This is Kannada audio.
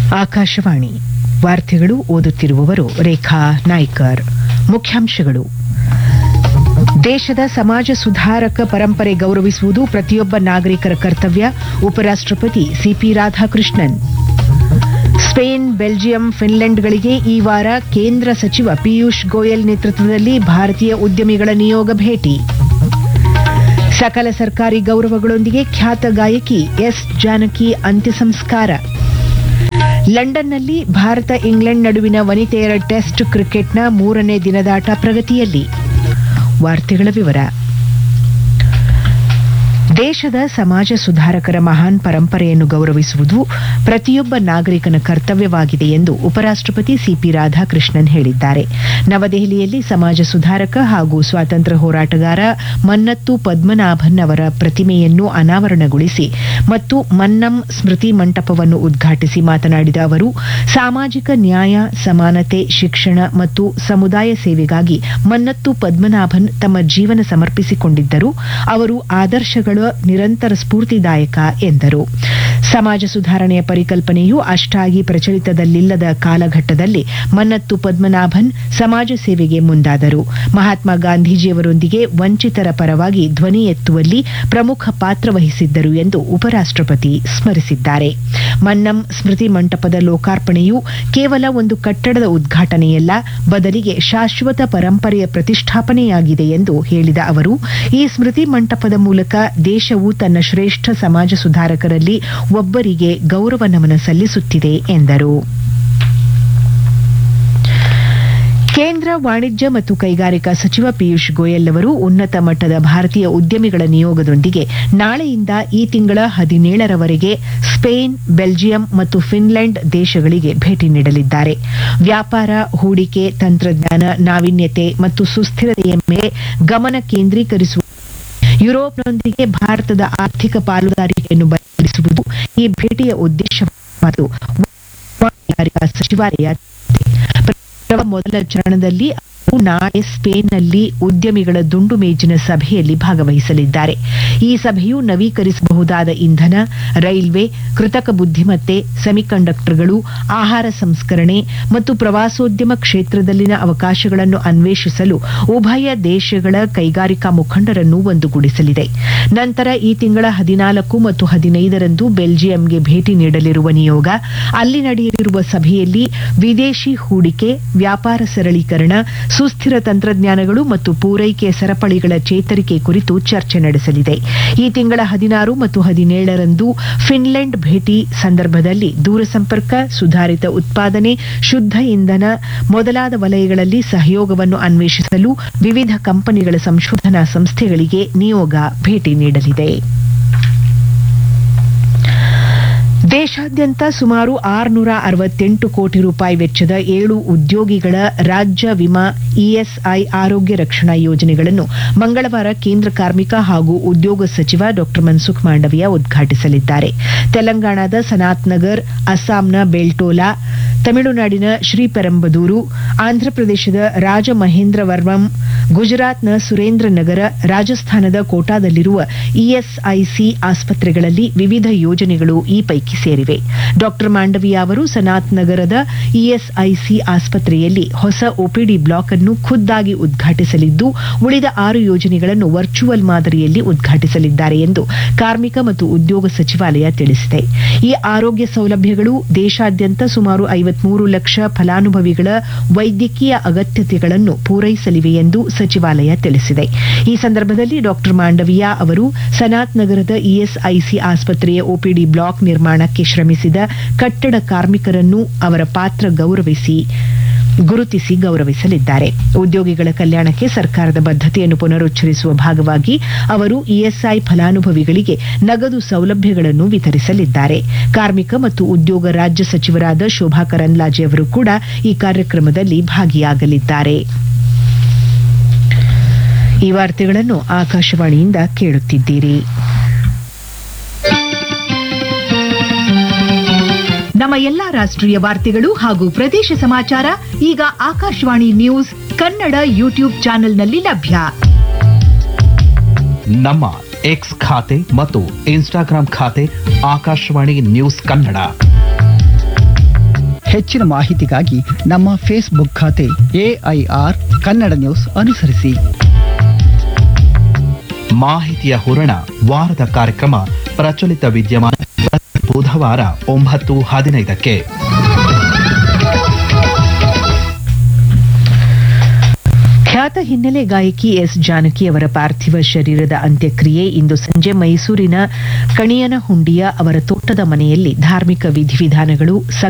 ಆಕಾಶವಾಣಿ ವಾರ್ತೆಗಳು ಓದುತ್ತಿರುವವರು ರೇಖಾ ನಾಯ್ಕರ್ ಮುಖ್ಯಾಂಶಗಳು ದೇಶದ ಸಮಾಜ ಸುಧಾರಕ ಪರಂಪರೆ ಗೌರವಿಸುವುದು ಪ್ರತಿಯೊಬ್ಬ ನಾಗರಿಕರ ಕರ್ತವ್ಯ ಉಪರಾಷ್ಟಪತಿ ಸಿಪಿ ರಾಧಾಕೃಷ್ಣನ್ ಸ್ಪೇನ್ ಬೆಲ್ಜಿಯಂ ಫಿನ್ಲೆಂಡ್ಗಳಿಗೆ ಈ ವಾರ ಕೇಂದ್ರ ಸಚಿವ ಪಿಯೂಷ್ ಗೋಯಲ್ ನೇತೃತ್ವದಲ್ಲಿ ಭಾರತೀಯ ಉದ್ಯಮಿಗಳ ನಿಯೋಗ ಭೇಟಿ ಸಕಲ ಸರ್ಕಾರಿ ಗೌರವಗಳೊಂದಿಗೆ ಖ್ಯಾತ ಗಾಯಕಿ ಎಸ್ ಜಾನಕಿ ಅಂತ್ಯ ಸಂಸ್ಕಾರ ಲಂಡನ್ನಲ್ಲಿ ಭಾರತ ಇಂಗ್ಲೆಂಡ್ ನಡುವಿನ ವನಿತೆಯರ ಟೆಸ್ಟ್ ಕ್ರಿಕೆಟ್ನ ಮೂರನೇ ದಿನದಾಟ ಪ್ರಗತಿಯಲ್ಲಿ ವಾರ್ತೆಗಳ ವಿವರ ದೇಶದ ಸಮಾಜ ಸುಧಾರಕರ ಮಹಾನ್ ಪರಂಪರೆಯನ್ನು ಗೌರವಿಸುವುದು ಪ್ರತಿಯೊಬ್ಬ ನಾಗರಿಕನ ಕರ್ತವ್ಯವಾಗಿದೆ ಎಂದು ಉಪರಾಷ್ಟಪತಿ ಸಿಪಿ ರಾಧಾಕೃಷ್ಣನ್ ಹೇಳಿದ್ದಾರೆ ನವದೆಹಲಿಯಲ್ಲಿ ಸಮಾಜ ಸುಧಾರಕ ಹಾಗೂ ಸ್ವಾತಂತ್ರ್ಯ ಹೋರಾಟಗಾರ ಮನ್ನತ್ತು ಪದ್ಮನಾಭನ್ ಅವರ ಪ್ರತಿಮೆಯನ್ನು ಅನಾವರಣಗೊಳಿಸಿ ಮತ್ತು ಮನ್ನಂ ಸ್ಮೃತಿ ಮಂಟಪವನ್ನು ಉದ್ಘಾಟಿಸಿ ಮಾತನಾಡಿದ ಅವರು ಸಾಮಾಜಿಕ ನ್ಯಾಯ ಸಮಾನತೆ ಶಿಕ್ಷಣ ಮತ್ತು ಸಮುದಾಯ ಸೇವೆಗಾಗಿ ಮನ್ನತ್ತು ಪದ್ಮನಾಭನ್ ತಮ್ಮ ಜೀವನ ಸಮರ್ಪಿಸಿಕೊಂಡಿದ್ದರು ಅವರು ಆದರ್ಶಗಳ ನಿರಂತರ ಸ್ಫೂರ್ತಿದಾಯಕ ಎಂದರು ಸಮಾಜ ಸುಧಾರಣೆಯ ಪರಿಕಲ್ಪನೆಯು ಅಷ್ಟಾಗಿ ಪ್ರಚಲಿತದಲ್ಲಿಲ್ಲದ ಕಾಲಘಟ್ಟದಲ್ಲಿ ಮನ್ನತ್ತು ಪದ್ಮನಾಭನ್ ಸಮಾಜ ಸೇವೆಗೆ ಮುಂದಾದರು ಮಹಾತ್ಮ ಗಾಂಧೀಜಿಯವರೊಂದಿಗೆ ವಂಚಿತರ ಪರವಾಗಿ ಧ್ವನಿ ಎತ್ತುವಲ್ಲಿ ಪ್ರಮುಖ ಪಾತ್ರ ವಹಿಸಿದ್ದರು ಎಂದು ಉಪರಾಷ್ಟಪತಿ ಸ್ಮರಿಸಿದ್ದಾರೆ ಮನ್ನಂ ಸ್ಮೃತಿ ಮಂಟಪದ ಲೋಕಾರ್ಪಣೆಯು ಕೇವಲ ಒಂದು ಕಟ್ಟಡದ ಉದ್ಘಾಟನೆಯಲ್ಲ ಬದಲಿಗೆ ಶಾಶ್ವತ ಪರಂಪರೆಯ ಪ್ರತಿಷ್ಠಾಪನೆಯಾಗಿದೆ ಎಂದು ಹೇಳಿದ ಅವರು ಈ ಸ್ಮೃತಿ ಮಂಟಪದ ಮೂಲಕ ದೇಶವು ತನ್ನ ಶ್ರೇಷ್ಠ ಸಮಾಜ ಸುಧಾರಕರಲ್ಲಿ ಒಬ್ಬರಿಗೆ ಗೌರವ ನಮನ ಸಲ್ಲಿಸುತ್ತಿದೆ ಎಂದರು ಕೇಂದ್ರ ವಾಣಿಜ್ಯ ಮತ್ತು ಕೈಗಾರಿಕಾ ಸಚಿವ ಪಿಯೂಷ್ ಗೋಯಲ್ ಅವರು ಉನ್ನತ ಮಟ್ಟದ ಭಾರತೀಯ ಉದ್ಯಮಿಗಳ ನಿಯೋಗದೊಂದಿಗೆ ನಾಳೆಯಿಂದ ಈ ತಿಂಗಳ ಹದಿನೇಳರವರೆಗೆ ಸ್ಪೇನ್ ಬೆಲ್ಜಿಯಂ ಮತ್ತು ಫಿನ್ಲೆಂಡ್ ದೇಶಗಳಿಗೆ ಭೇಟಿ ನೀಡಲಿದ್ದಾರೆ ವ್ಯಾಪಾರ ಹೂಡಿಕೆ ತಂತ್ರಜ್ಞಾನ ನಾವೀನ್ಯತೆ ಮತ್ತು ಸುಸ್ಥಿರತೆಯ ಮೇಲೆ ಗಮನ ಕೇಂದ್ರೀಕರಿಸುವ ಯುರೋಪ್ನೊಂದಿಗೆ ಭಾರತದ ಆರ್ಥಿಕ ಪಾಲುದಾರಿಕೆಯನ್ನು ಬಲಪಡಿಸುವುದು ಈ ಭೇಟಿಯ ಉದ್ದೇಶ ಮತ್ತು ಕೈಗಾರಿಕಾ ಸಚಿವಾಲಯ ಮೊದಲ ಚರಣದಲ್ಲಿ ಅವರು ನಾಳೆ ಸ್ಪೇನ್ನಲ್ಲಿ ಉದ್ಯಮಿಗಳ ದುಂಡು ಮೇಜಿನ ಸಭೆಯಲ್ಲಿ ಭಾಗವಹಿಸಲಿದ್ದಾರೆ ಈ ಸಭೆಯು ನವೀಕರಿಸಬಹುದಾದ ಇಂಧನ ರೈಲ್ವೆ ಕೃತಕ ಬುದ್ಧಿಮತ್ತೆ ಸೆಮಿಕಂಡಕ್ಟರ್ಗಳು ಆಹಾರ ಸಂಸ್ಕರಣೆ ಮತ್ತು ಪ್ರವಾಸೋದ್ಯಮ ಕ್ಷೇತ್ರದಲ್ಲಿನ ಅವಕಾಶಗಳನ್ನು ಅನ್ವೇಷಿಸಲು ಉಭಯ ದೇಶಗಳ ಕೈಗಾರಿಕಾ ಮುಖಂಡರನ್ನು ಒಂದುಗೂಡಿಸಲಿದೆ ನಂತರ ಈ ತಿಂಗಳ ಹದಿನಾಲ್ಕು ಮತ್ತು ಹದಿನೈದರಂದು ಬೆಲ್ಜಿಯಂಗೆ ಭೇಟಿ ನೀಡಲಿರುವ ನಿಯೋಗ ಅಲ್ಲಿ ನಡೆಯಲಿರುವ ಸಭೆಯಲ್ಲಿ ವಿದೇಶಿ ಹೂಡಿಕೆ ವ್ಯಾಪಾರ ಸರಳೀಕರಣ ಸುಸ್ಥಿರ ತಂತ್ರಜ್ಞಾನಗಳು ಮತ್ತು ಪೂರೈಕೆ ಸರಪಳಿಗಳ ಚೇತರಿಕೆ ಕುರಿತು ಚರ್ಚೆ ನಡೆಸಲಿದೆ ಈ ತಿಂಗಳ ಹದಿನಾರು ಮತ್ತು ಹದಿನೇಳರಂದು ಫಿನ್ಲೆಂಡ್ ಭೇಟಿ ಸಂದರ್ಭದಲ್ಲಿ ದೂರಸಂಪರ್ಕ ಸುಧಾರಿತ ಉತ್ಪಾದನೆ ಶುದ್ಧ ಇಂಧನ ಮೊದಲಾದ ವಲಯಗಳಲ್ಲಿ ಸಹಯೋಗವನ್ನು ಅನ್ವೇಷಿಸಲು ವಿವಿಧ ಕಂಪನಿಗಳ ಸಂಶೋಧನಾ ಸಂಸ್ಥೆಗಳಿಗೆ ನಿಯೋಗ ಭೇಟಿ ನೀಡಲಿದೆ ದೇಶಾದ್ಯಂತ ಸುಮಾರು ಆರುನೂರ ಅರವತ್ತೆಂಟು ಕೋಟಿ ರೂಪಾಯಿ ವೆಚ್ಚದ ಏಳು ಉದ್ಯೋಗಿಗಳ ರಾಜ್ಯ ವಿಮಾ ಇಎಸ್ಐ ಆರೋಗ್ಯ ರಕ್ಷಣಾ ಯೋಜನೆಗಳನ್ನು ಮಂಗಳವಾರ ಕೇಂದ್ರ ಕಾರ್ಮಿಕ ಹಾಗೂ ಉದ್ಯೋಗ ಸಚಿವ ಡಾ ಮನ್ಸುಖ್ ಮಾಂಡವಿಯಾ ಉದ್ಘಾಟಿಸಲಿದ್ದಾರೆ ತೆಲಂಗಾಣದ ಸನಾತ್ ನಗರ್ ಅಸ್ಸಾಂನ ಬೆಲ್ಟೋಲಾ ತಮಿಳುನಾಡಿನ ಶ್ರೀಪೆರಂಬದೂರು ಆಂಧ್ರಪ್ರದೇಶದ ರಾಜಮಹೇಂದ್ರವರ್ಮಂ ಗುಜರಾತ್ನ ಸುರೇಂದ್ರ ನಗರ ರಾಜಸ್ಥಾನದ ಕೋಟಾದಲ್ಲಿರುವ ಇಎಸ್ಐಸಿ ಆಸ್ಪತ್ರೆಗಳಲ್ಲಿ ವಿವಿಧ ಯೋಜನೆಗಳು ಈ ಪೈಕಿ ಸೇರಿವೆ ಡಾ ಮಾಂಡವಿಯಾ ಅವರು ಸನಾತ್ ನಗರದ ಇಎಸ್ಐಸಿ ಆಸ್ಪತ್ರೆಯಲ್ಲಿ ಹೊಸ ಒಪಿಡಿ ಬ್ಲಾಕ್ ಅನ್ನು ಖುದ್ದಾಗಿ ಉದ್ಘಾಟಿಸಲಿದ್ದು ಉಳಿದ ಆರು ಯೋಜನೆಗಳನ್ನು ವರ್ಚುವಲ್ ಮಾದರಿಯಲ್ಲಿ ಉದ್ಘಾಟಿಸಲಿದ್ದಾರೆ ಎಂದು ಕಾರ್ಮಿಕ ಮತ್ತು ಉದ್ಯೋಗ ಸಚಿವಾಲಯ ತಿಳಿಸಿದೆ ಈ ಆರೋಗ್ಯ ಸೌಲಭ್ಯಗಳು ದೇಶಾದ್ಯಂತ ಸುಮಾರು ಐವತ್ಮೂರು ಲಕ್ಷ ಫಲಾನುಭವಿಗಳ ವೈದ್ಯಕೀಯ ಅಗತ್ಯತೆಗಳನ್ನು ಪೂರೈಸಲಿವೆ ಎಂದು ಸಚಿವಾಲಯ ತಿಳಿಸಿದೆ ಈ ಸಂದರ್ಭದಲ್ಲಿ ಡಾ ಮಾಂಡವಿಯಾ ಅವರು ಸನಾತ್ ನಗರದ ಇಎಸ್ಐಸಿ ಆಸ್ಪತ್ರೆಯ ಒಪಿಡಿ ಬ್ಲಾಕ್ ನಿರ್ಮಾಣಕ್ಕೆ ಶ್ರಮಿಸಿದ ಕಟ್ಟಡ ಕಾರ್ಮಿಕರನ್ನು ಅವರ ಪಾತ್ರ ಗೌರವಿಸಿ ಗುರುತಿಸಿ ಗೌರವಿಸಲಿದ್ದಾರೆ ಉದ್ಯೋಗಿಗಳ ಕಲ್ಯಾಣಕ್ಕೆ ಸರ್ಕಾರದ ಬದ್ಧತೆಯನ್ನು ಪುನರುಚ್ಚರಿಸುವ ಭಾಗವಾಗಿ ಅವರು ಇಎಸ್ಐ ಫಲಾನುಭವಿಗಳಿಗೆ ನಗದು ಸೌಲಭ್ಯಗಳನ್ನು ವಿತರಿಸಲಿದ್ದಾರೆ ಕಾರ್ಮಿಕ ಮತ್ತು ಉದ್ಯೋಗ ರಾಜ್ಯ ಸಚಿವರಾದ ಶೋಭಾ ಕರಂದ್ಲಾಜೆ ಅವರು ಕೂಡ ಈ ಕಾರ್ಯಕ್ರಮದಲ್ಲಿ ಭಾಗಿಯಾಗಲಿದ್ದಾರೆ ಈ ವಾರ್ತೆಗಳನ್ನು ಆಕಾಶವಾಣಿಯಿಂದ ಕೇಳುತ್ತಿದ್ದೀರಿ ನಮ್ಮ ಎಲ್ಲಾ ರಾಷ್ಟ್ರೀಯ ವಾರ್ತೆಗಳು ಹಾಗೂ ಪ್ರದೇಶ ಸಮಾಚಾರ ಈಗ ಆಕಾಶವಾಣಿ ನ್ಯೂಸ್ ಕನ್ನಡ ಯೂಟ್ಯೂಬ್ ಚಾನೆಲ್ನಲ್ಲಿ ಲಭ್ಯ ನಮ್ಮ ಎಕ್ಸ್ ಖಾತೆ ಮತ್ತು ಇನ್ಸ್ಟಾಗ್ರಾಂ ಖಾತೆ ಆಕಾಶವಾಣಿ ನ್ಯೂಸ್ ಕನ್ನಡ ಹೆಚ್ಚಿನ ಮಾಹಿತಿಗಾಗಿ ನಮ್ಮ ಫೇಸ್ಬುಕ್ ಖಾತೆ ಎಐಆರ್ ಕನ್ನಡ ನ್ಯೂಸ್ ಅನುಸರಿಸಿ ಮಾಹಿತಿಯ ಹೂರಣ ವಾರದ ಕಾರ್ಯಕ್ರಮ ಪ್ರಚಲಿತ ವಿದ್ಯಮಾನ ಪ್ರತಿ ಬುಧವಾರ ಒಂಬತ್ತು ಹದಿನೈದಕ್ಕೆ ಖ್ಯಾತ ಹಿನ್ನೆಲೆ ಗಾಯಕಿ ಎಸ್ ಜಾನಕಿ ಅವರ ಪಾರ್ಥಿವ ಶರೀರದ ಅಂತ್ಯಕ್ರಿಯೆ ಇಂದು ಸಂಜೆ ಮೈಸೂರಿನ ಕಣಿಯನಹುಂಡಿಯ ಅವರ ತೋಟದ ಮನೆಯಲ್ಲಿ ಧಾರ್ಮಿಕ ವಿಧಿವಿಧಾನಗಳು